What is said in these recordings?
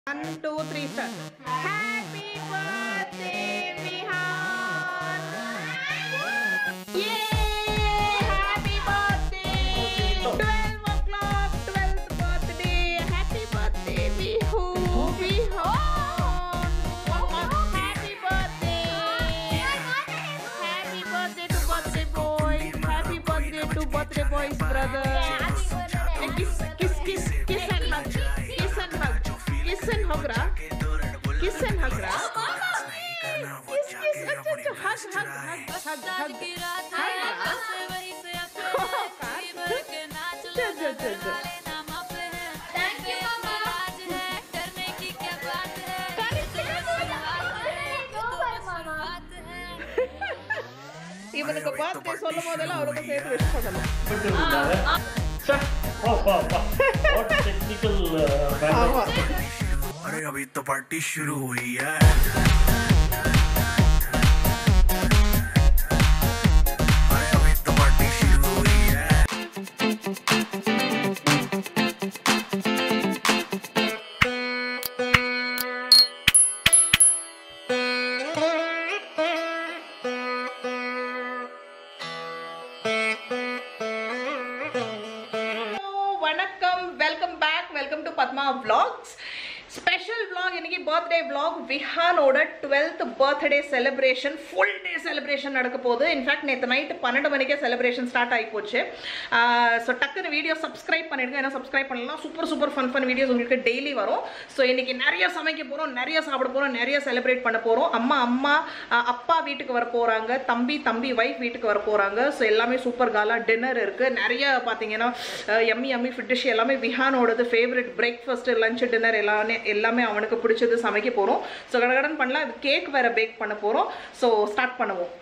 One, two, three, start. Happy birthday, Vihan! Yay! Happy birthday! 12 o'clock, 12th birthday. Happy birthday, Vihu! Vihan! Happy birthday! Happy birthday to birthday boy! Happy birthday to birthday boy's brother! And kiss, kiss, kiss, kiss and hug. Kiss and hug. Kiss and hug, Ra. Kiss and hug, Ra. Kiss, kiss. अच्छा, अच्छा. Hug, hug, hug, hug, hug. Hug, Ra. Oh, God. चल, चल, चल, चल. இவனுக்கு birthday சொல்லும் போதெல்லாம் அவருக்கு சேர்த்து விஷ் பண்ணணும் टेक्निकल ஆமா अरे अभी तो पार्टी शुरू हुई है अरे अभी तो पार्टी शुरू हुई है வணக்கம் welcome back welcome to Padma vlogs special vlog இன்னைக்கு பர்த்டே vlog விஹானோட twelfth birthday celebration full day celebration நடக்க போகுது இன்ஃபேக்ட் நேற்று நைட்டு பன்னெண்டு மணிக்கே செலிப்ரேஷன் ஸ்டார்ட் ஆகி போச்சு ஸோ டக்குன்னு வீடியோ சப்ஸ்கிரைப் பண்ணிடுங்க ஏன்னா சப்ஸ்கிரைப் பண்ணலாம் super super fun fun videos உங்களுக்கு டெய்லி வரும் ஸோ இன்னைக்கு நிறைய சமைக்க போகிறோம் நிறைய சாப்பிட போகிறோம் நிறைய செலிப்ரேட் பண்ண போகிறோம் அம்மா அம்மா அஹ், அப்பா வீட்டுக்கு வர போகிறாங்க தம்பி தம்பி ஒய்ஃப் வீட்டுக்கு வர போகிறாங்க ஸோ எல்லாமே சூப்பர் காலா டின்னர் இருக்குது நிறைய பார்த்தீங்கன்னா எம்மி எம்மி ஃபிட்டிஷ் எல்லாமே விஹானோடது ஃபேவரட் பிரேக்ஃபாஸ்ட் லஞ்ச் டின்னர் எல்லாமே எல்லாமே அவனுக்கு பிடிச்சது சமைக்க போகிறோம் ஸோ கடகடன் பண்ணலாம் கேக் வேற பேக் பண்ண போகிறோம் ஸோ ஸ்டார்ட் பண்ணுவோம்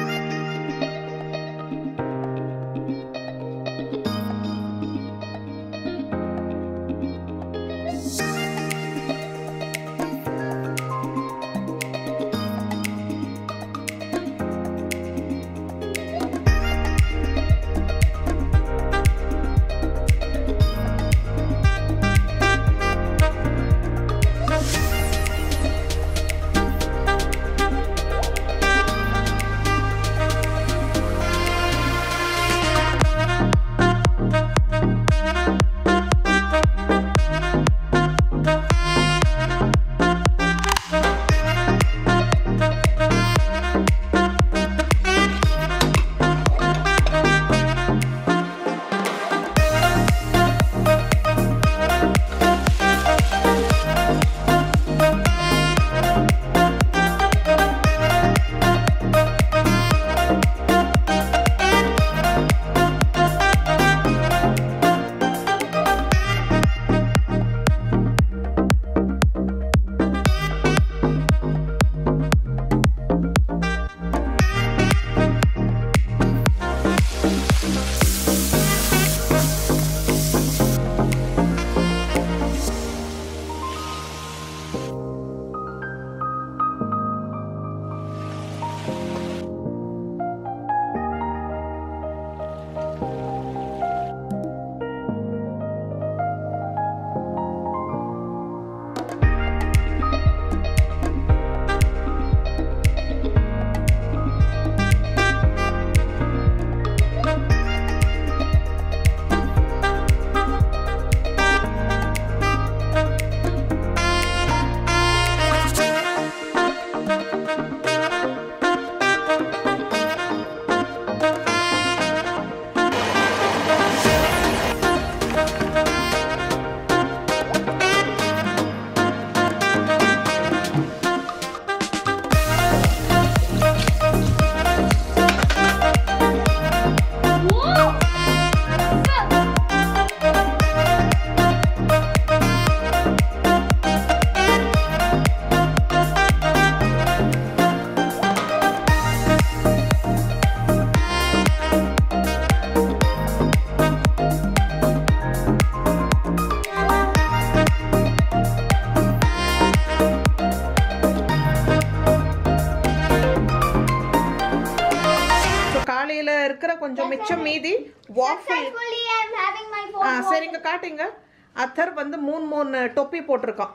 காலையில இருக்கிற கொஞ்சம் மிச்சம் மீதி waffle Successfully, I'm having my ah phone. சரிங்க காட்டுங்க அத்தர் வந்து மூணு மூணு தொப்பி போட்டிருக்கான்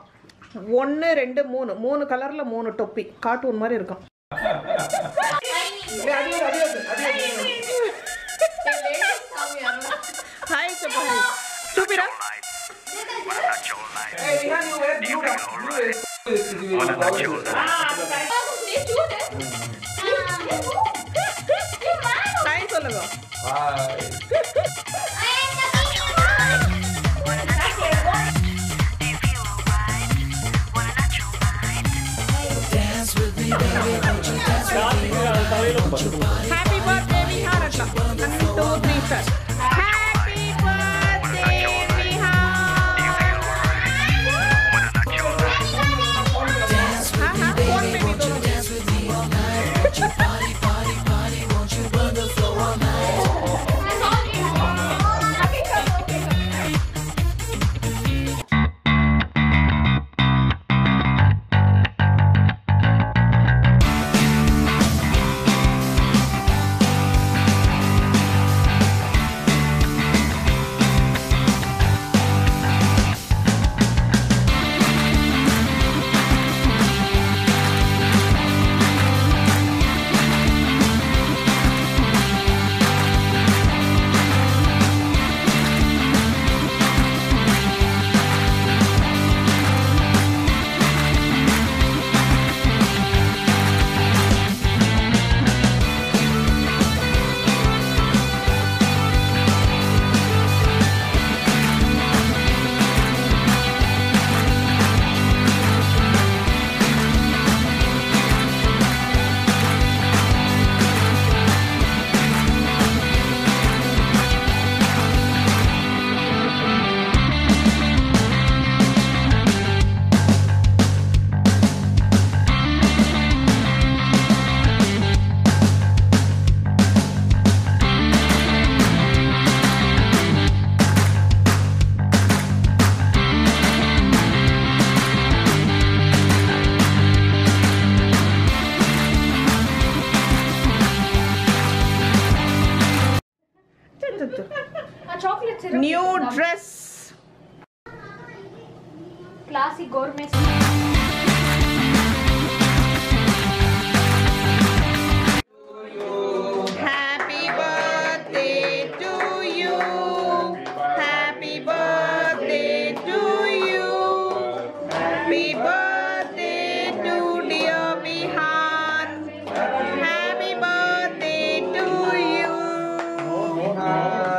ஒன்று ரெண்டு மூணு மூணு கலரில் மூணு தொப்பி கார்ட்டூன் மாதிரி இருக்கும் ஹாய் சப்பா சூப்பிரா ஹாய் சொல்லுங்க ஹாப்பி பர்த்டே விஹார் அட்லா one two three sir happy birthday Vihar हाँ हाँ फोन में भी दोनों chocolates new dress classic gourmet Happy birthday to you. Happy birthday to you. Happy birthday to dear Vihan. Happy birthday to you.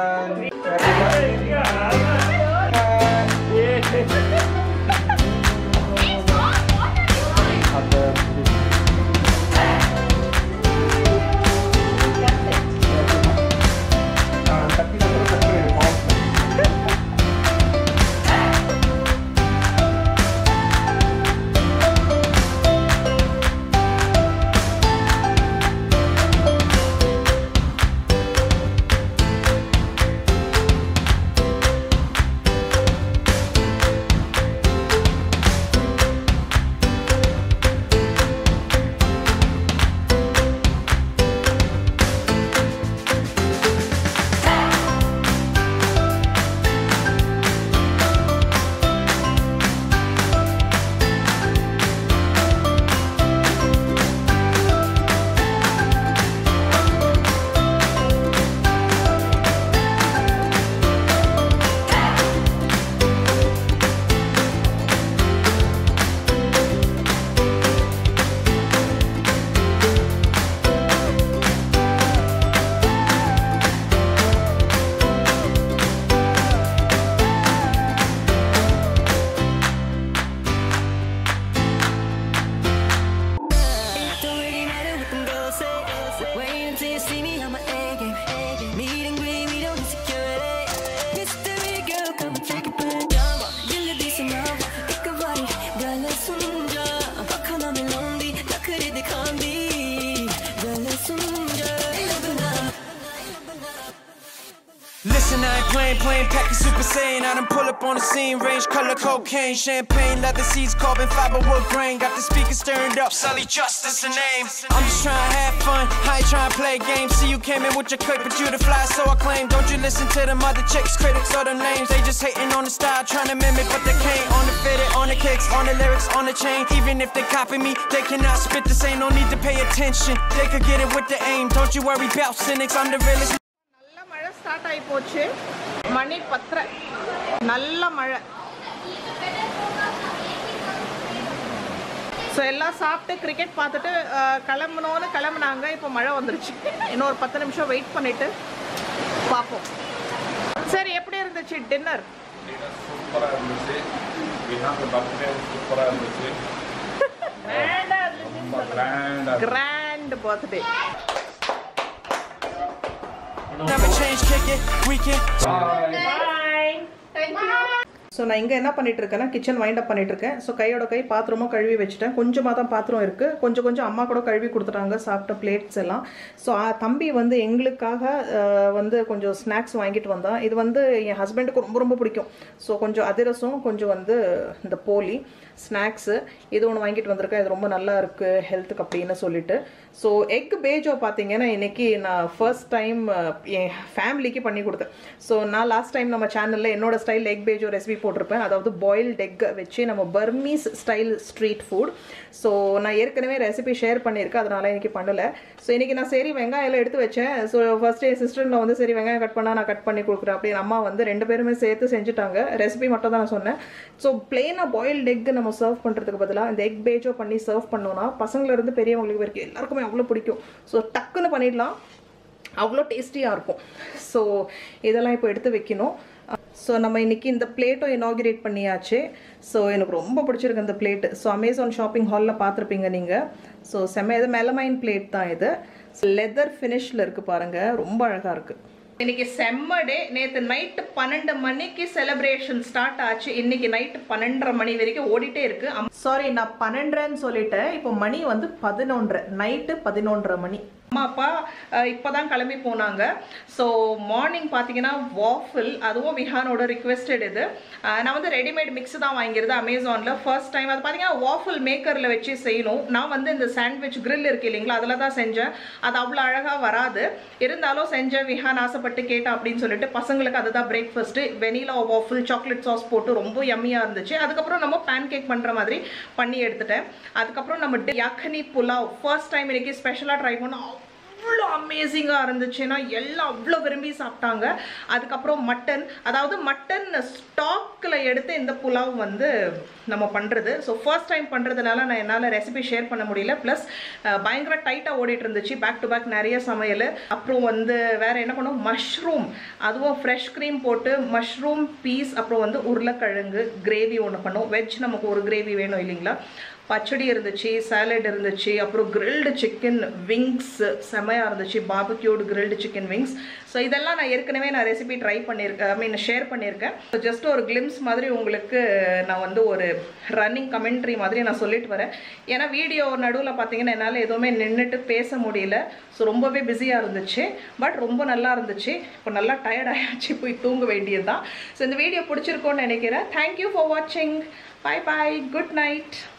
flame, packing super saiyan. I done pull up on the scene, range color cocaine, champagne, leather seats, carbon fiber wood grain. Got the speakers stirred up, Sully Justice a name. I'm just trying to have fun, I ain't trying to play games. See you came in with your clique, but you the fly, so I claim. Don't you listen to them other chicks, critics of them names. They just hating on the style, trying to mimic, but they can't. On the fitted, on the kicks, on the lyrics, on the chain. Even if they copy me, they cannot spit the same. No need to pay attention. They could get it with the aim. Don't you worry about cynics, I'm the realest. நல்ல மழை start ஆகி போச்சு மணி பத்தரை நல்ல மழை so எல்லாம் சாப்பிட்டு cricket பார்த்துட்டு அஹ், கிளம்பணும்னு கிளம்புனாங்க இப்போ மழை வந்துருச்சு இன்னும் ஒரு பத்து நிமிஷம் வெயிட் பண்ணிட்டு பார்ப்போம் சரி எப்படி இருந்துச்சு டின்னர் சூப்பராக இருந்துச்சு விஹாங்க பர்த்டே சூப்பராக இருந்துச்சு ரொம்ப கிராண்டாக grand birthday Never change, kick it, we can. So நான் இங்கே என்ன பண்ணிட்டு இருக்கேன்னா கிச்சன் வைண்ட் அப் பண்ணிட்டு இருக்கேன் ஸோ கையோட கை பாத்திரமும் கழுவி வச்சுட்டேன் கொஞ்சமாக தான் பாத்திரம் இருக்கு கொஞ்சம் கொஞ்சம் அம்மா கூட கழுவி கொடுத்துட்டாங்க சாப்பிட்ட பிளேட்ஸ் எல்லாம் ஸோ தம்பி வந்து எங்களுக்காக அஹ், வந்து கொஞ்சம் ஸ்நாக்ஸ் வாங்கிட்டு வந்தான் இது வந்து என் ஹஸ்பண்டுக்கு ரொம்ப ரொம்ப பிடிக்கும் ஸோ கொஞ்சம் அதிரசம் கொஞ்சம் வந்து இந்த போலி ஸ்நாக்ஸு இது ஒன்று வாங்கிட்டு வந்திருக்கேன் இது ரொம்ப நல்லா இருக்கு ஹெல்த்துக்கு அப்படின்னு சொல்லிட்டு ஸோ எக் பேஜோ பார்த்தீங்கன்னா இன்னைக்கு நான் ஃபர்ஸ்ட் டைம் என் ஃபேமிலிக்கு பண்ணி கொடுத்தேன் ஸோ நான் லாஸ்ட் டைம் நம்ம சேனலில் என்னோட ஸ்டைல் எக் பேஜோ ரெசிபி போட்டிருப்பேன் அதாவது பாயில்ட் எக் வச்சு நம்ம Burmese style street food so நான் ஏற்கனவே ரெசிபி ஷேர் பண்ணியிருக்கேன் அதனால இன்னைக்கு பண்ணலை ஸோ இன்னைக்கு நான் சரி வெங்காயம் எல்லாம் எடுத்து வச்சேன் ஸோ ஃபர்ஸ்ட் என் சிஸ்டரில் வந்து சரி வெங்காயம் கட் பண்ணால் நான் கட் பண்ணி கொடுக்குறேன் அப்படின்னு அம்மா வந்து ரெண்டு பேருமே சேர்த்து செஞ்சுட்டாங்க ரெசிபி மட்டும் தான் நான் சொன்னேன் ஸோ பிளெயினாக பாயில்ட் எக் நம்ம சர்வ் பண்ணுறதுக்கு பதிலாக இந்த எக் பேஜோ பண்ணி சர்வ் பண்ணோம்னா பசங்கள இருந்து பெரியவங்களுக்கு வரைக்கும் எல்லாருக்குமே அவ்வளோ பிடிக்கும் ஸோ டக்குன்னு பண்ணிடலாம் அவ்வளோ டேஸ்டியாக இருக்கும் ஸோ இதெல்லாம் இப்போ எடுத்து வைக்கணும் ஸோ நம்ம இன்னைக்கு இந்த பிளேட்டும் இனாகிரேட் பண்ணியாச்சு ஸோ எனக்கு ரொம்ப பிடிச்சிருக்கு இந்த பிளேட்டு ஸோ அமேசான் ஷாப்பிங் ஹாலில் பார்த்துருப்பீங்க நீங்கள் ஸோ செம்ம இது மெலமைன் பிளேட் தான் இது லெதர் ஃபினிஷில் இருக்குது பாருங்கள் ரொம்ப அழகாக இருக்குது இன்னைக்கு செம்ம டே நேற்று நைட்டு பன்னெண்டு மணிக்கு செலிப்ரேஷன் ஸ்டார்ட் ஆச்சு இன்னைக்கு நைட்டு பன்னெண்டரை மணி வரைக்கும் ஓடிட்டே இருக்கு சாரி நான் பன்னெண்டரைன்னு சொல்லிட்டேன் இப்போ மணி வந்து பதினொன்றரை நைட்டு பதினொன்றரை மணி அம்மா அப்பா அஹ், இப்பதான் கிளம்பி போனாங்க ஸோ மார்னிங் பார்த்தீங்கன்னா வாஃபிள் அதுவும் விஹானோட ரிக்வெஸ்டட் இது அஹ், நான் வந்து ரெடிமேட் மிக்ஸ் தான் வாங்கியிருந்தேன் அமேசானில் ஃபர்ஸ்ட் டைம் அது பார்த்தீங்கன்னா வாஃபிள் மேக்கரில் வச்சு செய்யணும் நான் வந்து இந்த சாண்ட்விச் grill இருக்கு இல்லைங்களா அதில் தான் செஞ்சேன் அது அவ்வளோ அழகாக வராது இருந்தாலும் செஞ்சேன் விஹான் ஆசைப்பட்டு கேட்டேன் அப்படின்னு சொல்லிட்டு பசங்களுக்கு அதுதான் breakfast vanilla waffle chocolate sauce போட்டு ரொம்ப யம்மியாக இருந்துச்சு அதுக்கப்புறம் நம்ம பேன் கேக் பண்ணுற மாதிரி பண்ணி எடுத்துட்டேன் அதுக்கப்புறம் நம்ம யக்கனி புலாவ் ஃபர்ஸ்ட் டைம் இன்னைக்கு ஸ்பெஷலாக ட்ரை பண்ணோம் அவ்வளோ அமேசிங்காக இருந்துச்சுன்னா எல்லாம் அவ்வளோ விரும்பி சாப்பிட்டாங்க அதுக்கப்புறம் மட்டன் அதாவது மட்டன் ஸ்டாக்கில் எடுத்து இந்த புலாவ் வந்து நம்ம பண்ணுறது ஸோ ஃபர்ஸ்ட் டைம் பண்ணுறதுனால நான் என்னால் ரெசிபி ஷேர் பண்ண முடியல ப்ளஸ் பயங்கர டைட்டாக ஓடிட்டு இருந்துச்சு பேக் டு பேக் நிறைய சமையல் அப்புறம் வந்து வேற என்ன பண்ணோம் மஷ்ரூம் அதுவும் ஃப்ரெஷ் க்ரீம் போட்டு மஷ்ரூம் பீஸ் அப்புறம் வந்து உருளைக்கிழங்கு கிரேவி ஒன்று பண்ணோம் வெஜ் நமக்கு ஒரு கிரேவி வேணும் இல்லைங்களா பச்சடி இருந்துச்சு சாலட் இருந்துச்சு அப்புறம் கிரில்டு சிக்கன் விங்ஸ் செமையாக இருந்துச்சு barbecued grilled chicken wings so இதெல்லாம் நான் ஏற்கனவே நான் ரெசிபி ட்ரை பண்ணியிருக்கேன் ஐ மீன் ஷேர் பண்ணியிருக்கேன் ஜஸ்ட் ஒரு கிளிம்ஸ் மாதிரி உங்களுக்கு நான் வந்து ஒரு ரன்னிங் கமெண்ட்ரி மாதிரி நான் சொல்லிட்டு வரேன் ஏன்னா வீடியோ நடுவில் பார்த்தீங்கன்னா என்னால் எதுவுமே நின்றுட்டு பேச முடியல ஸோ ரொம்பவே பிஸியாக இருந்துச்சு பட் ரொம்ப நல்லா இருந்துச்சு இப்போ நல்லா டயர்ட் ஆயாச்சு போய் தூங்க வேண்டியது தான் ஸோ இந்த வீடியோ பிடிச்சிருக்கோன்னு நினைக்கிறேன் தேங்க்யூ ஃபார் வாட்சிங் பை பாய் குட் நைட்